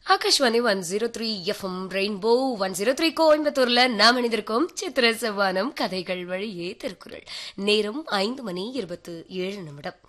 Akashvani one zero three FM rainbow one zero three கோயம்புத்தூர்ல நாம் இணைந்திருக்கோம் சித்திர செவ்வானம் கதைகள் வழியே திருக்குறள் நேரம் ஐந்து மணி இருபத்து ஏழு நிமிடம்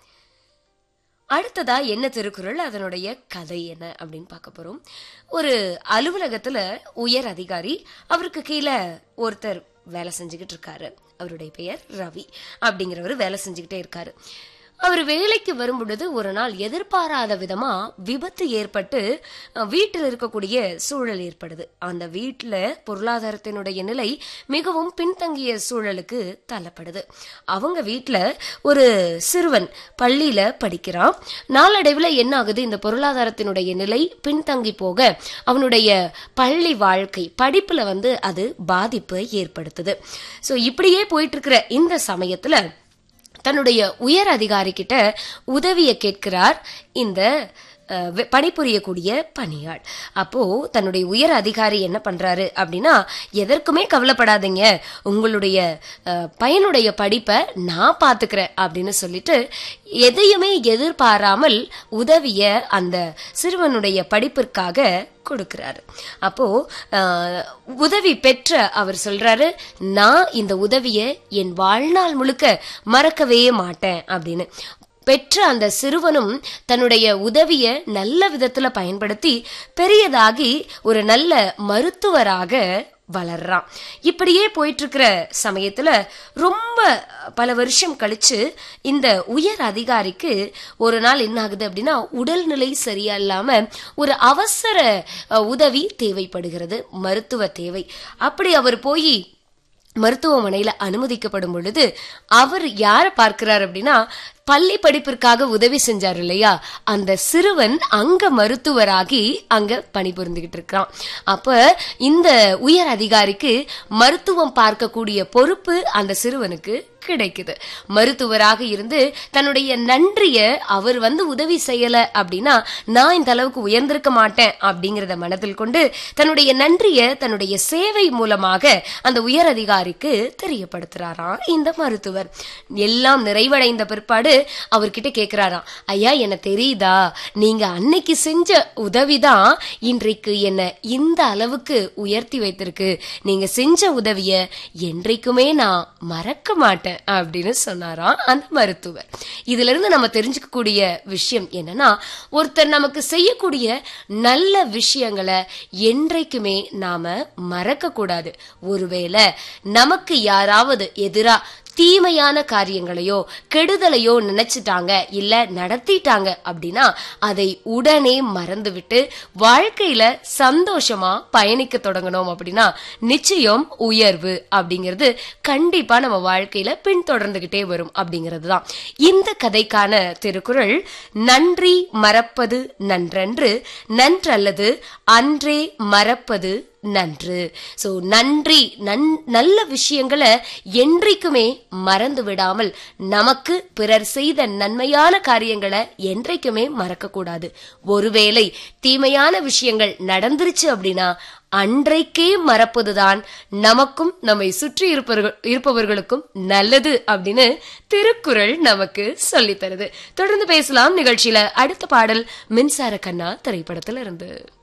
அடுத்ததா என்ன திருக்குறள் அதனுடைய கதை என்ன அப்படின்னு பார்க்க போறோம் ஒரு அலுவலகத்துல உயர் அதிகாரி அவருக்கு கீழே ஒருத்தர் வேலை செஞ்சுக்கிட்டு இருக்காரு அவருடைய பெயர் ரவி அப்படிங்கிறவர் வேலை செஞ்சுக்கிட்டே இருக்காரு அவர் வேலைக்கு வரும் பொழுது ஒரு நாள் எதிர்பாராத விதமா விபத்து ஏற்பட்டு அஹ், வீட்டில் இருக்கக்கூடிய சூழல் ஏற்படுது அந்த வீட்டில் பொருளாதாரத்தினுடைய நிலை மிகவும் பின்தங்கிய சூழலுக்கு தள்ளப்படுது அவங்க வீட்டில் ஒரு சிறுவன் பள்ளியில படிக்கிறான் நாளடைவில் என்ன ஆகுது இந்த பொருளாதாரத்தினுடைய நிலை பின்தங்கி போக அவனுடைய பள்ளி வாழ்க்கை படிப்புல வந்து அது பாதிப்பை ஏற்படுத்துது ஸோ இப்படியே போயிட்டு இருக்கிற இந்த சமயத்துல தன்னுடைய உயர் அதிகாரி கிட்ட உதவியை கேட்கிறார் இந்த அஹ், வெ- பணிபுரியக்கூடிய பணியாள் அப்போ தன்னுடைய உயர் அதிகாரி என்ன பண்றாரு அப்படின்னா எதற்குமே கவலைப்படாதீங்க உங்களுடைய அஹ், பையனுடைய படிப்பை நான் பாத்துக்கிறேன் அப்படின்னு சொல்லிட்டு எதையுமே எதிர்பாராமல் உதவிய அந்த சிறுவனுடைய படிப்பிற்காக கொடுக்கிறாரு அப்போ ஆஹ், உதவி பெற்ற அவர் சொல்றாரு நான் இந்த உதவியை என் வாழ்நாள் முழுக்க மறக்கவே மாட்டேன் அப்படின்னு பெற்ற அந்த சிறுவனும் தன்னுடைய உதவிய நல்ல விதத்துல பயன்படுத்தி பெரியதாகி ஒரு நல்ல மருத்துவராக வளர்றான் இப்படியே போயிட்டு இருக்கிற சமயத்துல ரொம்ப பல வருஷம் கழிச்சு இந்த உயர் அதிகாரிக்கு ஒரு நாள் என்ன ஆகுது அப்படின்னா உடல்நிலை சரியா இல்லாம ஒரு அவசர அஹ், உதவி தேவைப்படுகிறது மருத்துவ தேவை அப்படி அவர் போய் மருத்துவமனையில அனுமதிக்கப்படும் பொழுது அவர் யார பார்க்கிறார் அப்படின்னா பள்ளி படிப்பிற்காக உதவி செஞ்சார் இல்லையா அந்த சிறுவன் அங்க மருத்துவராகி அங்க பணிபுரிந்துகிட்டு இருக்கிறான் அப்ப இந்த உயர் அதிகாரிக்கு மருத்துவம் பார்க்கக்கூடிய பொறுப்பு அந்த சிறுவனுக்கு கிடைக்குது மருத்துவராக இருந்து தன்னுடைய நன்றிய அவர் வந்து உதவி செய்யல அப்படின்னா நான் இந்த அளவுக்கு உயர்ந்திருக்க மாட்டேன் அப்படிங்கறத மனதில் கொண்டு தன்னுடைய நன்றிய தன்னுடைய சேவை மூலமாக அந்த உயர் அதிகாரிக்கு தெரியப்படுத்துறாராம் இந்த மருத்துவர் எல்லாம் நிறைவடைந்த பிற்பாடு அவர்கிட்ட கேக்குறாராம் ஐயா என்ன தெரியுதா நீங்க அன்னைக்கு செஞ்ச உதவிதான் இன்றைக்கு என்ன இந்த அளவுக்கு உயர்த்தி வைத்திருக்கு நீங்க செஞ்ச உதவிய என்றைக்குமே நான் மறக்க மாட்டேன் அப்படின்னு சொன்னாராம் அந்த மருத்துவர் இதுல இருந்து நம்ம தெரிஞ்சுக்கக்கூடிய விஷயம் என்னன்னா ஒருத்தர் நமக்கு செய்யக்கூடிய நல்ல விஷயங்களை என்றைக்குமே நாம மறக்க கூடாது ஒருவேளை நமக்கு யாராவது எதிரா தீமையான காரியங்களையோ கெடுதலையோ நினைச்சிட்டாங்க இல்ல நடத்திட்டாங்க அப்படின்னா அதை உடனே மறந்துவிட்டு வாழ்க்கையில சந்தோஷமா பயணிக்க தொடங்கணும் அப்படின்னா நிச்சயம் உயர்வு அப்படிங்கிறது கண்டிப்பா நம்ம வாழ்க்கையில பின்தொடர்ந்துகிட்டே வரும் அப்படிங்கிறது தான் இந்த கதைக்கான திருக்குறள் நன்றி மறப்பது நன்றன்று நன்றல்லது அன்றே மறப்பது நன்று சோ நன்றி நன் நல்ல விஷயங்களை என்றைக்குமே மறந்து விடாமல் நமக்கு பிறர் செய்த நன்மையான காரியங்களை என்றைக்குமே மறக்க கூடாது ஒருவேளை தீமையான விஷயங்கள் நடந்துருச்சு அப்படின்னா அன்றைக்கே மறப்பதுதான் நமக்கும் நம்மை சுற்றி இருப்பவர்கள் இருப்பவர்களுக்கும் நல்லது அப்படின்னு திருக்குறள் நமக்கு சொல்லித் தருது தொடர்ந்து பேசலாம் நிகழ்ச்சியில அடுத்த பாடல் மின்சார கண்ணா திரைப்படத்துல இருந்து